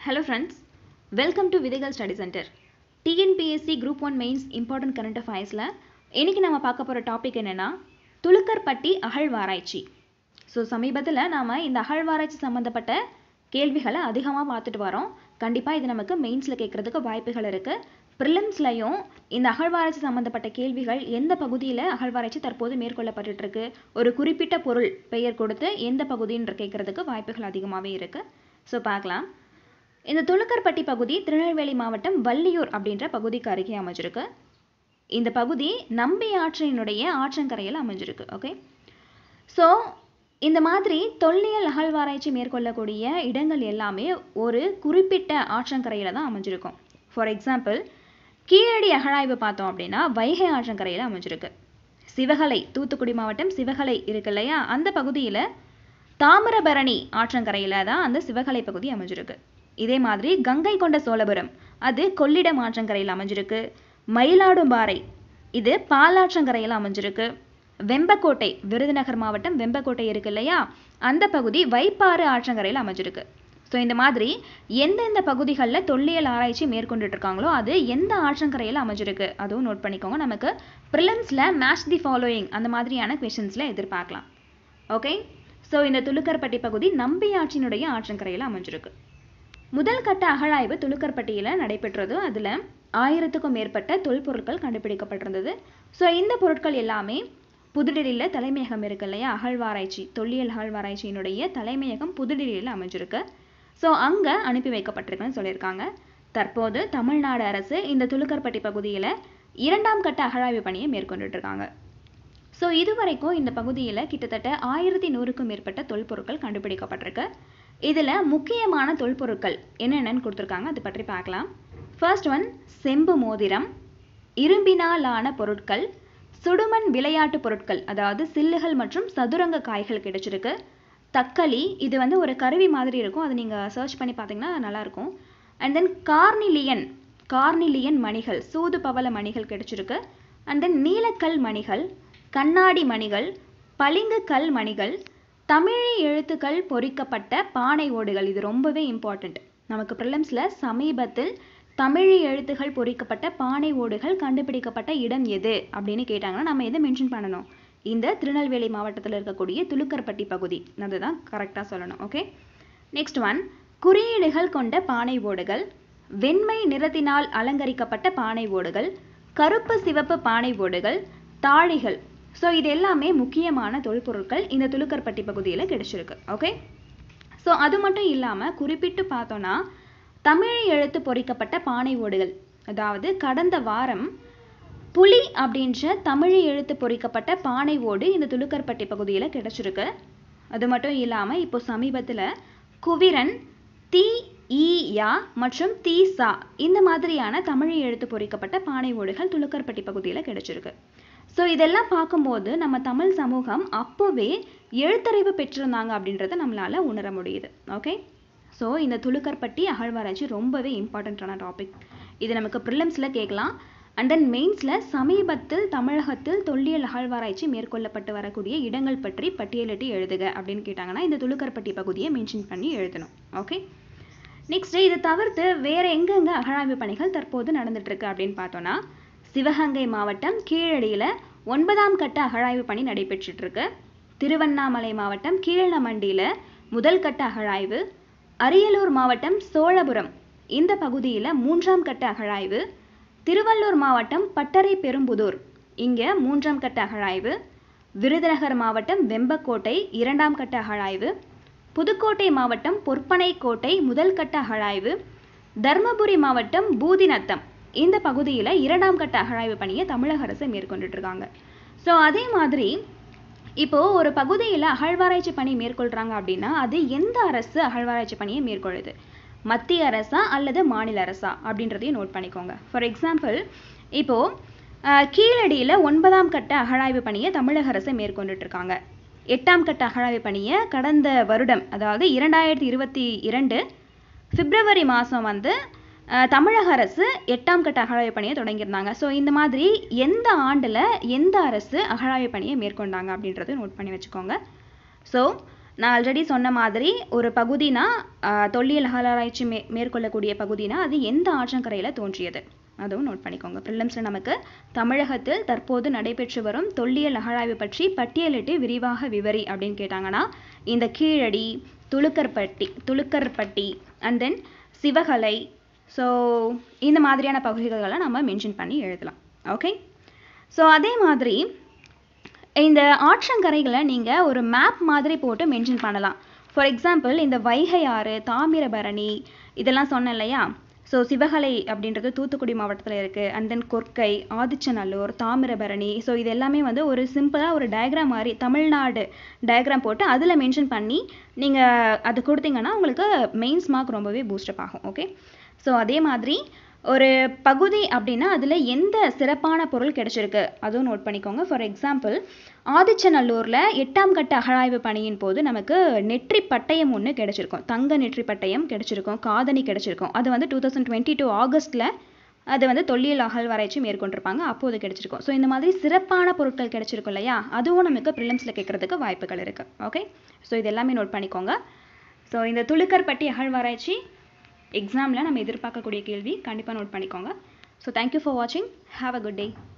hello friends welcome to Vidhaigal study centre TNPSC group one mains important current அஃபேர்ஸில் இன்றைக்கி நம்ம பார்க்க போகிற டாபிக் என்னென்னா துலுக்கர்பட்டி அகழ்வாராய்ச்சி ஸோ சமீபத்தில் நாம் இந்த அகழ்வாராய்ச்சி சம்மந்தப்பட்ட கேள்விகளை அதிகமாக பார்த்துட்டு வரோம் கண்டிப்பாக இது நமக்கு மெயின்ஸில் கேட்குறதுக்கு வாய்ப்புகள் இருக்குது ப்ரிலிம்ஸ்லையும் இந்த அகழ்வாராய்ச்சி சம்மந்தப்பட்ட கேள்விகள் எந்த பகுதியில் அகழ்வாராய்ச்சி தற்போது மேற்கொள்ளப்பட்டுட்டு இருக்கு ஒரு குறிப்பிட்ட பொருள் பெயர் கொடுத்து எந்த பகுதின்ற கேட்குறதுக்கு வாய்ப்புகள் அதிகமாகவே இருக்குது ஸோ பார்க்கலாம் இந்த துலுக்கர்பட்டி பகுதி திருநெல்வேலி மாவட்டம் வள்ளியூர் அப்படின்ற பகுதிக்கு அருகே அமைஞ்சிருக்கு இந்த பகுதி நம்பி ஆற்றினுடைய ஆற்றங்கரையில் அமைஞ்சிருக்கு ஓகே ஸோ இந்த மாதிரி தொல்லியல் அகழ்வாராய்ச்சி மேற்கொள்ளக்கூடிய இடங்கள் எல்லாமே ஒரு குறிப்பிட்ட ஆற்றங்கரையில் தான் அமைஞ்சிருக்கும் ஃபார் எக்ஸாம்பிள் கீழடி அகழாய்வு பார்த்தோம் அப்படின்னா வைகை ஆற்றங்கரையில் அமைஞ்சிருக்கு சிவகலை தூத்துக்குடி மாவட்டம் சிவகலை இருக்கு இல்லையா அந்த பகுதியில் தாமிரபரணி ஆற்றங்கரையில் தான் அந்த சிவகலை பகுதி அமைஞ்சிருக்கு இதே மாதிரி கங்கை கொண்ட சோழபுரம் அது கொள்ளிடம் ஆற்றங்கரையில் அமைஞ்சிருக்கு மயிலாடும்பாறை இது பாலாற்றங்கரையில் அமைஞ்சிருக்கு வெம்பக்கோட்டை விருதுநகர் மாவட்டம் வெம்பக்கோட்டை இருக்கு இல்லையா அந்த பகுதி வைப்பாறு ஆற்றங்கரையில் அமைஞ்சிருக்கு ஸோ இந்த மாதிரி எந்தெந்த பகுதிகளில் தொல்லியல் ஆராய்ச்சி மேற்கொண்டுட்டு இருக்காங்களோ அது எந்த ஆற்றங்கரையில் அமைஞ்சிருக்கு அதுவும் நோட் பண்ணிக்கோங்க நமக்கு ப்ரிலிம்ஸில் மேட்ச் தி ஃபாலோயிங் அந்த மாதிரியான கொஷின்ஸில் எதிர்பார்க்கலாம் ஓகே ஸோ இந்த துலுக்கர்பட்டி பகுதி நம்பி ஆற்றினுடைய ஆற்றங்கரையில் அமைஞ்சிருக்கு முதல் கட்ட அகழாய்வு துலுக்கர்பட்டியில் நடைபெற்றது அதில் ஆயிரத்துக்கும் மேற்பட்ட தொல்பொருட்கள் கண்டுபிடிக்கப்பட்டிருந்தது ஸோ இந்த பொருட்கள் எல்லாமே புதுடெல்லியில் தலைமையகம் இருக்கு இல்லையா அகழ்வாராய்ச்சி தொல்லியல் அகழ்வாராய்ச்சியினுடைய தலைமையகம் புதுடெல்லியில் அமைஞ்சிருக்கு ஸோ அங்கே அனுப்பி வைக்கப்பட்டிருக்குன்னு சொல்லியிருக்காங்க தற்போது தமிழ்நாடு அரசு இந்த துலுக்கர்பட்டி பகுதியில் இரண்டாம் கட்ட அகழாய்வு பணியை மேற்கொண்டுட்டு இருக்காங்க ஸோ இதுவரைக்கும் இந்த பகுதியில் கிட்டத்தட்ட ஆயிரத்தி நூறுக்கும் மேற்பட்ட தொல்பொருட்கள் கண்டுபிடிக்கப்பட்டிருக்கு இதில் முக்கியமான தொல்பொருட்கள் என்னென்னு கொடுத்துருக்காங்க அது பற்றி பார்க்கலாம் ஃபர்ஸ்ட் ஒன் செம்பு மோதிரம் இரும்பினாலான பொருட்கள் சுடுமண் விளையாட்டு பொருட்கள் அதாவது சில்லுகள் மற்றும் சதுரங்க காய்கள் கிடைச்சிருக்கு தக்களி இது வந்து ஒரு கருவி மாதிரி இருக்கும் அது நீங்கள் சர்ச் பண்ணி பார்த்தீங்கன்னா நல்லாயிருக்கும் அண்ட் தென் கார்னிலியன் கார்னிலியன் மணிகள் சூது பவள மணிகள் கிடைச்சிருக்கு அண்ட் தென் நீலக்கல் மணிகள் கண்ணாடி மணிகள் பளிங்கு கல் மணிகள் தமிழி எழுத்துக்கள் பொறிக்கப்பட்ட பானை ஓடுகள் இது ரொம்பவே இம்பார்ட்டண்ட் நமக்கு ப்ரிலிம்ஸில் சமீபத்தில் தமிழி எழுத்துகள் பொறிக்கப்பட்ட பானை ஓடுகள் கண்டுபிடிக்கப்பட்ட இடம் எது அப்படின்னு கேட்டாங்கன்னா நம்ம எதை மென்ஷன் பண்ணணும் இந்த திருநெல்வேலி மாவட்டத்தில் இருக்கக்கூடிய துலுக்கர்பட்டி பகுதி அதுதான் கரெக்டாக சொல்லணும் ஓகே நெக்ஸ்ட் ஒன் குறியீடுகள் கொண்ட பானை ஓடுகள் வெண்மை நிறத்தினால் அலங்கரிக்கப்பட்ட பானை ஓடுகள் கருப்பு சிவப்பு பானை ஓடுகள் தாழிகள் ஸோ இது எல்லாமே முக்கியமான தொல்பொருட்கள் இந்த துலுக்கர்பட்டி பகுதியில் கிடைச்சிருக்கு ஓகே ஸோ அது மட்டும் இல்லாமல் குறிப்பிட்டு பார்த்தோன்னா தமிழ் எழுத்து பொறிக்கப்பட்ட பானை ஓடுகள் அதாவது கடந்த வாரம் புலி அப்படின்ற தமிழ் எழுத்து பொறிக்கப்பட்ட பானை ஓடு இந்த துலுக்கர்பட்டி பகுதியில் கிடைச்சிருக்கு அது மட்டும் இல்லாமல் இப்போ சமீபத்தில் குவிரன் தி ஈயா மற்றும் தி சா இந்த மாதிரியான தமிழ் எழுத்து பொறிக்கப்பட்ட பானை ஓடுகள் துலுக்கர்பட்டி பகுதியில் கிடைச்சிருக்கு ஸோ இதெல்லாம் பார்க்கும்போது நம்ம தமிழ் சமூகம் அப்போவே எழுத்தறிவு பெற்றிருந்தாங்க அப்படின்றத நம்மளால் உணர முடியுது ஓகே ஸோ இந்த துலுக்கர்பட்டி அகழ்வாராய்ச்சி ரொம்பவே இம்பார்ட்டண்ட்டான டாபிக் இது நமக்கு ப்ரிலிம்ஸில் கேட்கலாம் அண்ட் தென் மெயின்ஸில் சமீபத்தில் தமிழகத்தில் தொல்லியல் அகழ்வாராய்ச்சி மேற்கொள்ளப்பட்டு வரக்கூடிய இடங்கள் பற்றி பட்டியலிட்டு எழுதுக அப்படின்னு கேட்டாங்கன்னா இந்த துலுக்கர்பட்டி பகுதியை மென்ஷன் பண்ணி எழுதணும் ஓகே நெக்ஸ்ட் இதை தவிர்த்து வேற எங்கெங்க அகழாய்வு பணிகள் தற்போது நடந்துட்டு இருக்கு அப்படின்னு பார்த்தோன்னா சிவகங்கை மாவட்டம் கீழடியில் ஒன்பதாம் கட்ட அகழாய்வு பணி நடைபெற்றுட்டு இருக்கு திருவண்ணாமலை மாவட்டம் கீழமண்டியில் முதல் கட்ட அகழாய்வு அரியலூர் மாவட்டம் சோழபுரம் இந்த பகுதியில் மூன்றாம் கட்ட அகழாய்வு திருவள்ளூர் மாவட்டம் பட்டறை பெரும்புதூர் இங்கே மூன்றாம் கட்ட அகழாய்வு விருதுநகர் மாவட்டம் வெம்பக்கோட்டை இரண்டாம் கட்ட அகழாய்வு புதுக்கோட்டை மாவட்டம் பொற்பனைக்கோட்டை முதல் கட்ட அகழாய்வு தர்மபுரி மாவட்டம் பூதிநத்தம் இந்த பகுதியில் இரண்டாம் கட்ட அகழாய்வு பணியை தமிழக அரசு மேற்கொண்டுட்டு இருக்காங்க ஸோ அதே மாதிரி இப்போ ஒரு பகுதியில் அகழ்வாராய்ச்சி பணி மேற்கொள்கிறாங்க அப்படின்னா அது எந்த அரசு அகழ்வாராய்ச்சி பணியை மேற்கொள்ளுது மத்திய அரசா அல்லது மாநில அரசா அப்படின்றதையும் நோட் பண்ணிக்கோங்க ஃபார் எக்ஸாம்பிள் இப்போது கீழடியில் ஒன்பதாம் கட்ட அகழாய்வு பணியை தமிழக அரசு மேற்கொண்டுட்டு இருக்காங்க எட்டாம் கட்ட அகழாய்வு பணியை கடந்த வருடம் அதாவது இரண்டாயிரத்தி இருபத்தி இரண்டு பிப்ரவரி மாதம் வந்து தமிழக அரசு எட்டாம் கட்ட அகழாய்வு பணியை தொடங்கியிருந்தாங்க ஸோ இந்த மாதிரி எந்த ஆண்டில் எந்த அரசு அகழாய்வு பணியை மேற்கொண்டாங்க அப்படின்றத நோட் பண்ணி வச்சுக்கோங்க ஸோ நான் ஆல்ரெடி சொன்ன மாதிரி ஒரு பகுதினா ஆஹ், தொல்லியல் அகழாராய்ச்சி மே மேற்கொள்ளக்கூடிய பகுதினா அது எந்த ஆற்றங்கரையில் தோன்றியது அதுவும் நோட் பண்ணிக்கோங்க ப்ரிலிம்ஸில் நமக்கு தமிழகத்தில் தற்போது நடைபெற்று வரும் தொல்லியல் அகழாய்வு பற்றி பட்டியலிட்டு விரிவாக விவரி அப்படின்னு கேட்டாங்கன்னா இந்த Keezhadi Thulukkarpatti Thulukkarpatti and then Sivagalai so இந்த மாதிரியான பகுதிகளை நம்ம மென்ஷன் பண்ணி எழுதலாம் ஓகே ஸோ அதே மாதிரி இந்த ஆற்றங்கரைகளை நீங்கள் ஒரு மேப் மாதிரி போட்டு மென்ஷன் பண்ணலாம் ஃபார் எக்ஸாம்பிள் இந்த வைகை ஆறு தாமிரபரணி இதெல்லாம் சொன்னேன் இல்லையா ஸோ சிவகலை அப்படின்றது தூத்துக்குடி மாவட்டத்தில் இருக்குது and then Korkai Adichanallur Thamirabarani so இது எல்லாமே வந்து ஒரு சிம்பிளாக ஒரு டயக்ராம் மாதிரி தமிழ்நாடு டயக்ராம் போட்டு அதில் மென்ஷன் பண்ணி நீங்கள் அது கொடுத்தீங்கன்னா உங்களுக்கு மெயின்ஸ் மார்க் ரொம்பவே பூஸ்டப் ஆகும் ஓகே ஸோ அதே மாதிரி ஒரு பகுதி அப்படின்னா அதில் எந்த சிறப்பான பொருள் கிடைச்சிருக்கு அதுவும் நோட் பண்ணிக்கோங்க ஃபார் எக்ஸாம்பிள் ஆதிச்சநல்லூரில் எட்டாம் கட்ட அகழாய்வு பணியின் போது நமக்கு நெற்றி பட்டயம் ஒன்று கிடைச்சிருக்கும் தங்க நெற்றி பட்டயம் கிடைச்சிருக்கும் காதணி கிடைச்சிருக்கும் அது வந்து டூ தௌசண்ட் டுவெண்ட்டி டூ ஆகஸ்ட்டில் அது வந்து தொல்லியல் அகழ்வாராய்ச்சி மேற்கொண்டிருப்பாங்க அப்போது கிடைச்சிருக்கும் ஸோ இந்த மாதிரி சிறப்பான பொருட்கள் கிடைச்சிருக்கும் இல்லையா அதுவும் நமக்கு ப்ரிலிம்ஸில் கேட்கறதுக்கு வாய்ப்புகள் இருக்குது ஓகே ஸோ இது எல்லாமே நோட் பண்ணிக்கோங்க ஸோ இந்த துளுக்கர்பட்டி அகழ்வாராய்ச்சி எக்ஸாமில் நம்ம எதிர்பார்க்கக்கூடிய கேள்வி கண்டிப்பாக நோட் பண்ணிக்கோங்க ஸோ தேங்க்யூ ஃபார் வாட்சிங் ஹாவ் அ குட் டே